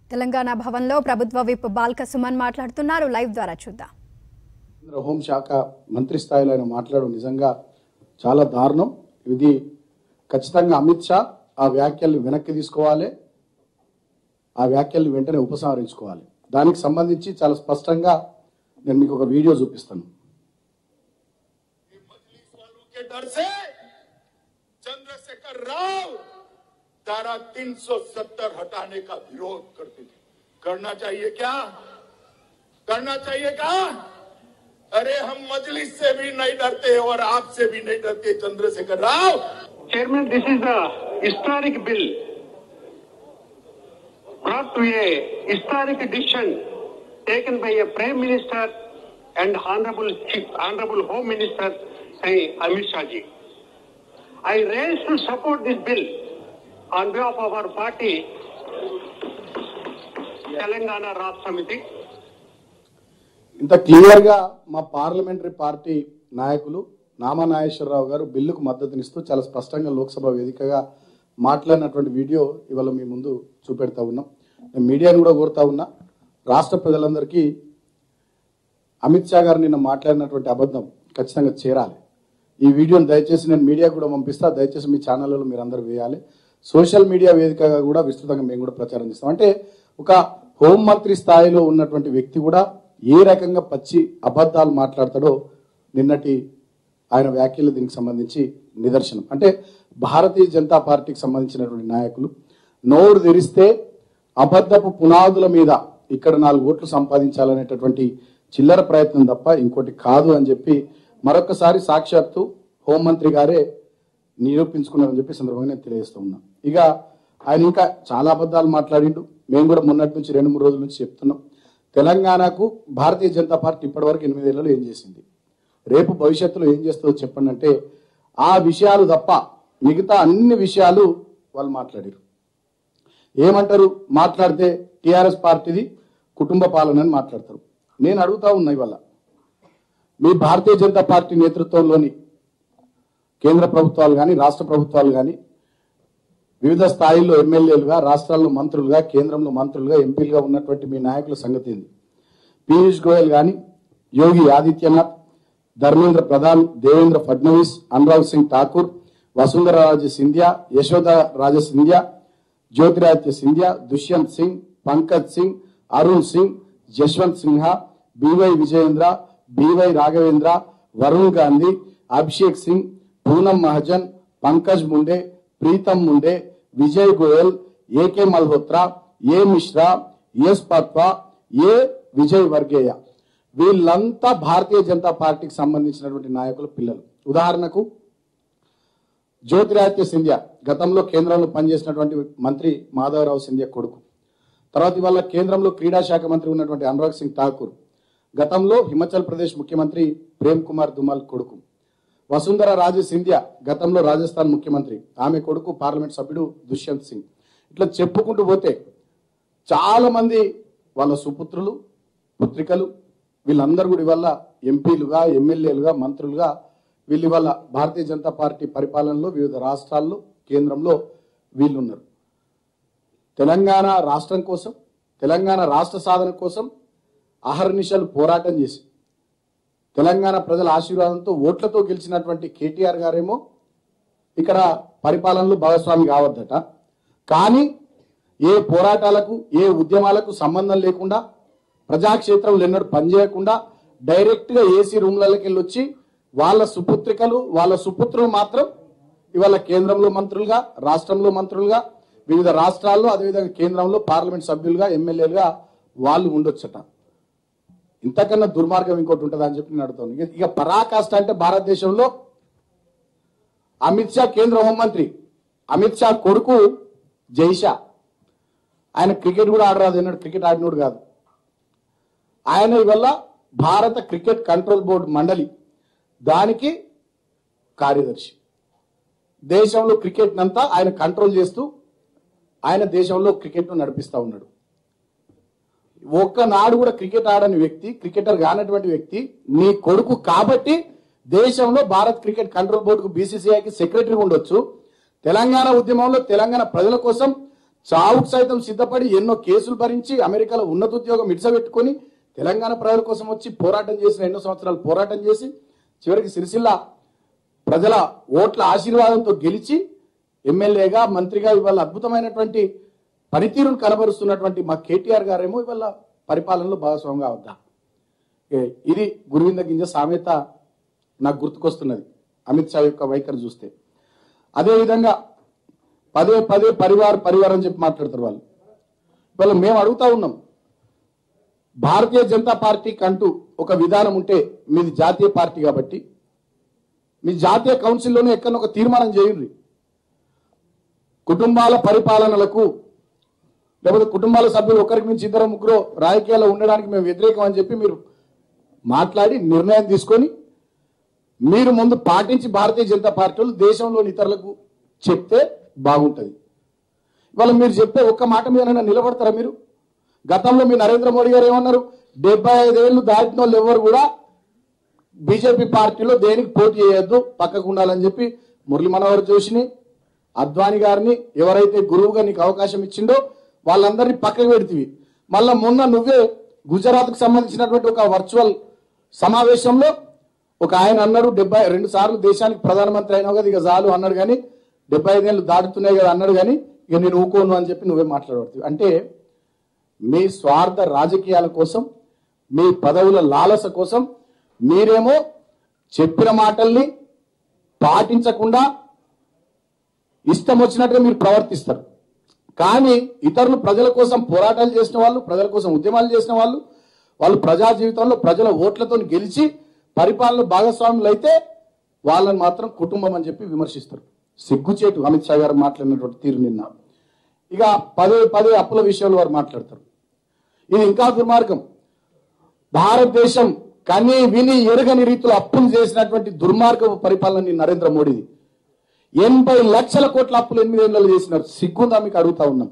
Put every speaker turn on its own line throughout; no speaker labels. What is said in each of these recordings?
తెలంగాణ భవన్లో ప్రభుత్వ విప్ బాల్క సుమన్ మాట్లాడుతున్నారు లైవ్ ద్వారా చూద్దాం
కేంద్ర హోంశాఖ మంత్రి స్థాయిలో ఆయన మాట్లాడడం నిజంగా చాలా దారుణం ఇది ఖచ్చితంగా అమిత్ షా ఆ వ్యాఖ్యల్ని వెనక్కి తీసుకోవాలి ఆ వ్యాఖ్యల్ని వెంటనే ఉపసంహరించుకోవాలి దానికి సంబంధించి చాలా స్పష్టంగా నేను మీకు ఒక వీడియో చూపిస్తాను
मजलिस वालों के डर से चंद्रशेखर राव धारा 370 हटाने का विरोध करते थे करना चाहिए क्या करना चाहिए क्या अरे हम मजलिस से भी नहीं डरते और आपसे भी नहीं डरते Chandrashekhar Rao
Chairman, this is a historic bill brought to a historic decision taken by a Prime Minister and Honorable Chief, Honorable Home Minister Sri Amit Shah ji. I raise to support this bill on behalf of our party, Telangana Rashtra Samiti.
ఇంత clear గా మా parliamentary party నాయకులు నామా నాగేశ్వరరావు గారు బిల్లుకు మద్దతునిస్తూ చాలా స్పష్టంగా లోక్సభ వేదికగా మాట్లాడినటువంటి వీడియో ఇవాళ మీ ముందు చూపెడతా ఉన్నాం నేను మీడియాను కూడా కోరుతా ఉన్నా రాష్ట్ర ప్రజలందరికీ అమిత్ షా గారు నిన్న మాట్లాడినటువంటి అబద్ధం ఖచ్చితంగా చేరాలి ఈ వీడియోని దయచేసి నేను మీడియా కూడా పంపిస్తా దయచేసి మీ ఛానళ్ళలో మీరు అందరూ వేయాలి సోషల్ మీడియా వేదికగా కూడా విస్తృతంగా మేము కూడా ప్రచారం చేస్తాం అంటే ఒక హోంమంత్రి స్థాయిలో ఉన్నటువంటి వ్యక్తి కూడా ఏ రకంగా పచ్చి అబద్ధాలు మాట్లాడతాడో నిన్నటి ఆయన వ్యాఖ్యలు దీనికి సంబంధించి నిదర్శనం అంటే భారతీయ జనతా పార్టీకి సంబంధించినటువంటి నాయకులు నోరు తెరిస్తే అబద్ధపు పునాదుల మీద ఇక్కడ నాలుగు ఓట్లు సంపాదించాలనేటటువంటి చిల్లర ప్రయత్నం తప్ప ఇంకోటి కాదు అని చెప్పి మరొకసారి సాక్షాత్తు హోంమంత్రి గారే నిరూపించుకున్నారని చెప్పి సందర్భంగా నేను తెలియజేస్తూ ఉన్నా ఇక ఆయన ఇంకా చాలా అబద్ధాలు మాట్లాడిండు మేము కూడా మొన్నటి నుంచి రెండు మూడు రోజుల నుంచి చెప్తున్నాం తెలంగాణకు భారతీయ జనతా పార్టీ ఇప్పటివరకు ఎనిమిదేళ్లలో ఏం చేసింది రేపు భవిష్యత్తులో ఏం చేస్తుందో చెప్పండి అంటే ఆ విషయాలు తప్ప మిగతా అన్ని విషయాలు వాళ్ళు మాట్లాడారు ఏమంటారు మాట్లాడితే టిఆర్ఎస్ పార్టీది కుటుంబ పాలన అని మాట్లాడతారు నేను అడుగుతా ఉన్నా ఇవాళ మీ భారతీయ జనతా పార్టీ నేతృత్వంలోని కేంద్ర ప్రభుత్వాలు కానీ రాష్ట్ర ప్రభుత్వాలు కానీ వివిధ స్థాయిల్లో ఎమ్మెల్యేలుగా రాష్ట్రాల్లో మంత్రులుగా కేంద్రంలో మంత్రులుగా ఎంపీలుగా ఉన్నటువంటి మీ నాయకుల సంగతి ఏంది పీయూష్ గోయల్ కానీ Yogi Adityanath Dharmendra Pradhan Devendra Fadnavis Anurag Singh Thakur Vasundhara Raje Scindia Yashoda Raje Scindia Jyotiraditya Scindia Dushyant Singh Pankaj Singh Arun Singh Yashwant Sinha BY Vijayendra BY Raghavendra Varun Gandhi Abhishek Singh Poonam Mahajan Pankaj Munde Pritam Munde Vijay Goel AK Malhotra A Mishra S Patwa A Vijay Vargiya వీళ్ళంతా భారతీయ జనతా పార్టీకి సంబంధించినటువంటి నాయకుల పిల్లలు ఉదాహరణకు జ్యోతిరాదిత్య సింధ్యా గతంలో కేంద్రంలో పనిచేసినటువంటి మంత్రి మాధవరావు సింధ్యా కొడుకు తర్వాత ఇవాళ కేంద్రంలో క్రీడా శాఖ మంత్రి ఉన్నటువంటి అనురాగ్ సింగ్ ఠాకూర్ గతంలో హిమాచల్ ప్రదేశ్ ముఖ్యమంత్రి ప్రేమ్ కుమార్ దుమాల్ కొడుకు వసుంధర రాజే సింధ్యా గతంలో రాజస్థాన్ ముఖ్యమంత్రి ఆమె కొడుకు పార్లమెంట్ సభ్యుడు దుష్యంత్ సింగ్ ఇట్లా చెప్పుకుంటూ పోతే చాలా మంది వాళ్ళ సుపుత్రులు పుత్రికలు వీళ్ళందరూ కూడా ఇవాళ ఎంపీలుగా ఎమ్మెల్యేలుగా మంత్రులుగా వీళ్ళు ఇవాళ భారతీయ జనతా పార్టీ పరిపాలనలో వివిధ రాష్ట్రాల్లో కేంద్రంలో వీళ్ళున్నారు తెలంగాణ రాష్ట్రం కోసం తెలంగాణ రాష్ట్ర సాధన కోసం అహర్నిశలు పోరాటం చేసి తెలంగాణ ప్రజల ఆశీర్వాదంతో ఓట్లతో గెలిచినటువంటి కేటీఆర్ గారేమో ఇక్కడ పరిపాలనలో భాగస్వామి కావద్దట కానీ ఏ పోరాటాలకు ఏ ఉద్యమాలకు సంబంధం లేకుండా ప్రజాక్షేత్రంలో ఎన్నడూ పనిచేయకుండా డైరెక్ట్ గా ఏసీ రూమ్లకి వెళ్ళి వచ్చి వాళ్ళ సుపుత్రికలు వాళ్ళ సుపుత్రులు మాత్రం ఇవాళ కేంద్రంలో మంత్రులుగా రాష్ట్రంలో మంత్రులుగా వివిధ రాష్ట్రాల్లో అదేవిధంగా కేంద్రంలో పార్లమెంట్ సభ్యులుగా ఎమ్మెల్యేలుగా వాళ్ళు ఉండొచ్చట ఇంతకన్నా దుర్మార్గం ఇంకోటి ఉంటుందా అని చెప్పి నేను అడుగుతాను ఇక- ఇక పరాకాష్ట అంటే భారతదేశంలో అమిత్ షా కేంద్ర హోంమంత్రి అమిత్ షా కొడుకు జైషా ఆయన క్రికెట్ కూడా ఆడరాదు అన్నాడు క్రికెట్ ఆడినోడు కాదు ఆయన ఇవల్ల భారత క్రికెట్ కంట్రోల్ బోర్డు మండలి దానికి కార్యదర్శి దేశంలో క్రికెట్ అంతా ఆయన కంట్రోల్ చేస్తూ ఆయన దేశంలో క్రికెట్ నడిపిస్తా ఉన్నాడు ఒక్కనాడు కూడా క్రికెట్ ఆడని వ్యక్తి క్రికెటర్ కానటువంటి వ్యక్తి నీ కొడుకు కాబట్టి దేశంలో భారత్ క్రికెట్ కంట్రోల్ బోర్డుకు బీసీసీఐకి సెక్రటరీ ఉండొచ్చు తెలంగాణ ఉద్యమంలో తెలంగాణ ప్రజల కోసం చావుకు సైతం సిద్ధపడి ఎన్నో కేసులు భరించి అమెరికాలో ఉన్నత ఉద్యోగం ఇడిసబెట్టుకొని తెలంగాణ ప్రజల కోసం వచ్చి పోరాటం చేసిన ఎన్నో సంవత్సరాలు పోరాటం చేసి చివరికి సిరిసిల్ల ప్రజల ఓట్ల ఆశీర్వాదంతో గెలిచి ఎమ్మెల్యేగా మంత్రిగా ఇవాళ అద్భుతమైనటువంటి పనితీరును కనబరుస్తున్నటువంటి మా కేటీఆర్ గారేమో ఇవాళ పరిపాలనలో భాగస్వామిగా అవుతా ఇది గురువింద గింజ సామెత నాకు గుర్తుకొస్తున్నది అమిత్ షా యొక్క వైఖరి చూస్తే అదేవిధంగా పదే పదే పరివార్ పరివార్ అని చెప్పి మాట్లాడతారు వాళ్ళు ఇవాళ మేము అడుగుతా ఉన్నాం భారతీయ జనతా పార్టీకి అంటూ ఒక విధానం ఉంటే మీది జాతీయ పార్టీ కాబట్టి మీ జాతీయ కౌన్సిల్లోనే ఎక్కడ ఒక తీర్మానం చేయండి కుటుంబాల పరిపాలనలకు లేకపోతే కుటుంబాల సభ్యులు ఒకరికి మించి ఇద్దరు ముగ్గురు రాజకీయాల్లో ఉండడానికి మేము వ్యతిరేకం అని చెప్పి మీరు మాట్లాడి నిర్ణయం తీసుకొని మీరు ముందు పాటించి భారతీయ జనతా పార్టీలు దేశంలోని ఇతరులకు చెప్తే బాగుంటుంది ఇవాళ మీరు చెప్పే ఒక్క మాట మీద నిలబడతారా మీరు గతంలో మీ నరేంద్ర మోడీ గారు ఏమన్నారు డెబ్బై ఐదేళ్లు దాటిన వాళ్ళు ఎవరు కూడా బీజేపీ పార్టీలో దేనికి పోటీ చేయొద్దు పక్కకు ఉండాలని చెప్పి మురళీ మనోహర్ జోషిని అద్వానీ గారిని ఎవరైతే గురువుగా నీకు అవకాశం ఇచ్చిండో వాళ్ళందరినీ పక్కకు పెడితివి మళ్ళా మొన్న నువ్వే గుజరాత్ కు సంబంధించినటువంటి ఒక వర్చువల్ సమావేశంలో ఒక ఆయన అన్నాడు డెబ్బై రెండు సార్లు దేశానికి ప్రధానమంత్రి అయినావు కదా ఇక చాలు అన్నాడు కానీ డెబ్బై ఐదేళ్ళు దాటుతున్నాయి కదా అన్నాడు కానీ ఇక నేను ఊకోను అని చెప్పి నువ్వే మాట్లాడబడుతుంది అంటే మీ స్వార్థ రాజకీయాల కోసం మీ పదవుల లాలస కోసం మీరేమో చెప్పిన మాటల్ని పాటించకుండా ఇష్టం వచ్చినట్టుగా మీరు ప్రవర్తిస్తారు కానీ ఇతరులు ప్రజల కోసం పోరాటాలు చేసిన వాళ్ళు ప్రజల కోసం ఉద్యమాలు చేసిన వాళ్ళు వాళ్ళు ప్రజా జీవితంలో ప్రజల ఓట్లతో గెలిచి పరిపాలన భాగస్వాములు అయితే వాళ్ళని మాత్రం కుటుంబం అని చెప్పి విమర్శిస్తారు సిగ్గుచేటు అమిత్ షా గారు మాట్లాడినటువంటి తీరు నిన్న ఇక పదే పదే అప్పుల విషయంలో వారు మాట్లాడతారు ఇది ఇంకా దుర్మార్గం భారతదేశం కని విని ఎరగని రీతిలో అప్పులు చేసినటువంటి దుర్మార్గపు పరిపాలన ఈ నరేంద్ర మోడీది ఎనభై లక్షల కోట్ల అప్పులు ఎనిమిదేళ్లలో చేసినారు సిగ్గుందా మీకు అడుగుతా ఉన్నాం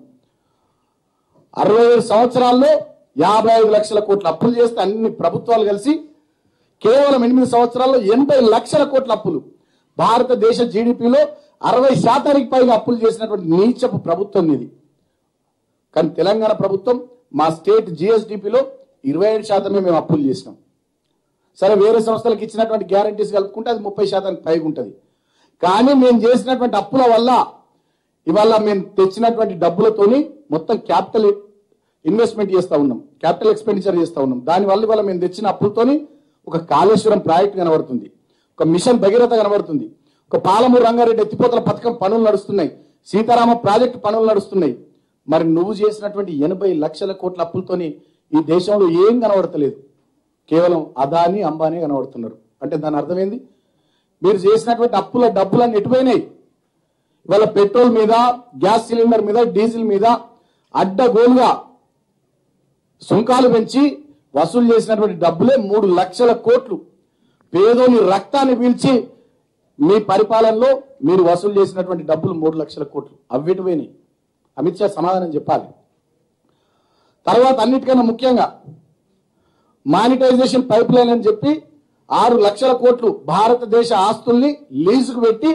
అరవై ఏడు సంవత్సరాల్లో యాభై ఐదు లక్షల కోట్ల అప్పులు చేస్తే అన్ని ప్రభుత్వాలు కలిసి కేవలం ఎనిమిది సంవత్సరాల్లో ఎనభై లక్షల కోట్ల అప్పులు భారతదేశ జీడిపిలో అరవై శాతానికి పైగా అప్పులు చేసినటువంటి నీచపు ప్రభుత్వం ఇది కానీ తెలంగాణ ప్రభుత్వం మా స్టేట్ జిఎస్డిపిలో ఇరవై ఏడు శాతమే మేము అప్పులు చేసినాం సరే వేరే సంస్థలకు ఇచ్చినటువంటి గ్యారంటీస్ కలుపుకుంటే అది ముప్పై శాతానికి పైగా ఉంటుంది కానీ మేము చేసినటువంటి అప్పుల వల్ల ఇవాళ మేము తెచ్చినటువంటి డబ్బులతోని మొత్తం క్యాపిటల్ ఇన్వెస్ట్మెంట్ చేస్తా ఉన్నాం క్యాపిటల్ ఎక్స్పెండిచర్ చేస్తా ఉన్నాం దానివల్ల ఇవాళ మేము తెచ్చిన అప్పులతోని ఒక కాళేశ్వరం ప్రాజెక్ట్ కనబడుతుంది ఒక మిషన్ భగీరథ కనబడుతుంది ఒక పాలమూరు రంగారెడ్డి ఎత్తిపోతల పథకం పనులు నడుస్తున్నాయి సీతారామ ప్రాజెక్టు పనులు నడుస్తున్నాయి మరి నువ్వు చేసినటువంటి ఎనభై లక్షల కోట్ల అప్పులతోని ఈ దేశంలో ఏం కనబడతలేదు కేవలం అదాని అంబానీ కనబడుతున్నారు అంటే దాని అర్థం ఏంది మీరు చేసినటువంటి అప్పుల డబ్బులన్నీ ఎటుపోయినాయి ఇవాళ పెట్రోల్ మీద గ్యాస్ సిలిండర్ మీద డీజిల్ మీద అడ్డగోలుగా సుంకాలు పెంచి వసూలు చేసినటువంటి డబ్బులే మూడు లక్షల కోట్లు పేదోని రక్తాన్ని పీల్చి మీ పరిపాలనలో మీరు వసూలు చేసినటువంటి డబ్బులు మూడు లక్షల కోట్లు అవ్విటి పోయినాయి అమిత్ షా సమాధానం చెప్పాలి తర్వాత అన్నిటికన్నా ముఖ్యంగా మానిటైజేషన్ పైప్ లైన్ అని చెప్పి ఆరు లక్షల కోట్లు భారతదేశ ఆస్తుల్ని లీజుకు పెట్టి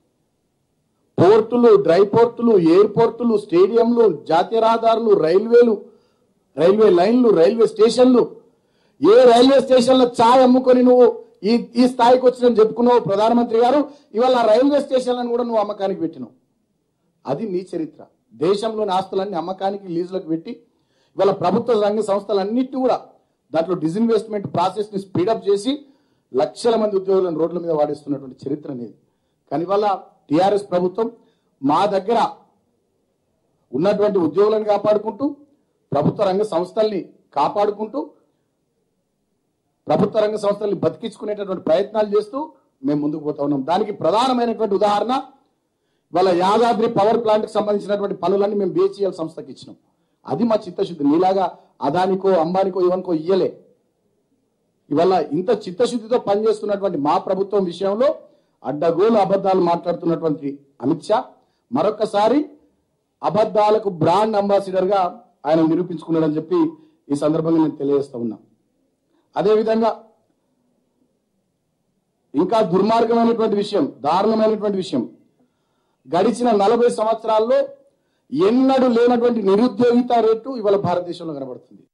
పోర్టులు డ్రై పోర్టులు ఎయిర్పోర్టులు స్టేడియంలు జాతీయ రహదారులు రైల్వేలు రైల్వే లైన్లు రైల్వే స్టేషన్లు ఏ రైల్వే స్టేషన్లో ఛాయ్ అమ్ముకొని నువ్వు ఈ ఈ స్థాయికి వచ్చినని చెప్పుకున్నావు ప్రధానమంత్రి గారు ఇవాళ ఆ రైల్వే స్టేషన్లను కూడా నువ్వు అమ్మకానికి పెట్టినావు అది నీ చరిత్ర దేశంలోని ఆస్తులన్నీ అమ్మకానికి లీజులకు పెట్టి ఇవాళ ప్రభుత్వ రంగ సంస్థలన్నిటి కూడా దాంట్లో డిజిన్వెస్ట్మెంట్ ప్రాసెస్ ని స్పీడప్ చేసి లక్షల మంది ఉద్యోగులను రోడ్ల మీద వాడిస్తున్నటువంటి చరిత్ర అనేది కానీ ఇవాళ టిఆర్ఎస్ ప్రభుత్వం మా దగ్గర ఉన్నటువంటి ఉద్యోగులను కాపాడుకుంటూ ప్రభుత్వ రంగ సంస్థల్ని కాపాడుకుంటూ ప్రభుత్వ రంగ సంస్థల్ని బతికించుకునేటటువంటి ప్రయత్నాలు చేస్తూ మేము ముందుకు పోతా ఉన్నాం దానికి ప్రధానమైనటువంటి ఉదాహరణ ఇవాళ యాదాద్రి పవర్ ప్లాంట్ కి సంబంధించినటువంటి పనులన్నీ మేము బిహెచ్ఎల్ సంస్థకి ఇచ్చినాం అది మా చిత్తశుద్ధి నీలాగా అదానికో అంబానికో ఇవనికో ఇయ్యలే ఇవాళ ఇంత చిత్తశుద్ధితో పనిచేస్తున్నటువంటి మా ప్రభుత్వం విషయంలో అడ్డగోలు అబద్ధాలు మాట్లాడుతున్నటువంటి అమిత్ షా మరొకసారి అబద్ధాలకు బ్రాండ్ అంబాసిడర్ గా ఆయన నిరూపించుకున్నాడని చెప్పి ఈ సందర్భంగా నేను తెలియజేస్తా ఉన్నా అదేవిధంగా ఇంకా దుర్మార్గమైనటువంటి విషయం దారుణమైనటువంటి విషయం గడిచిన నలభై సంవత్సరాల్లో ఎన్నడూ లేనటువంటి నిరుద్యోగిత రేటు ఇవాళ భారతదేశంలో కనబడుతుంది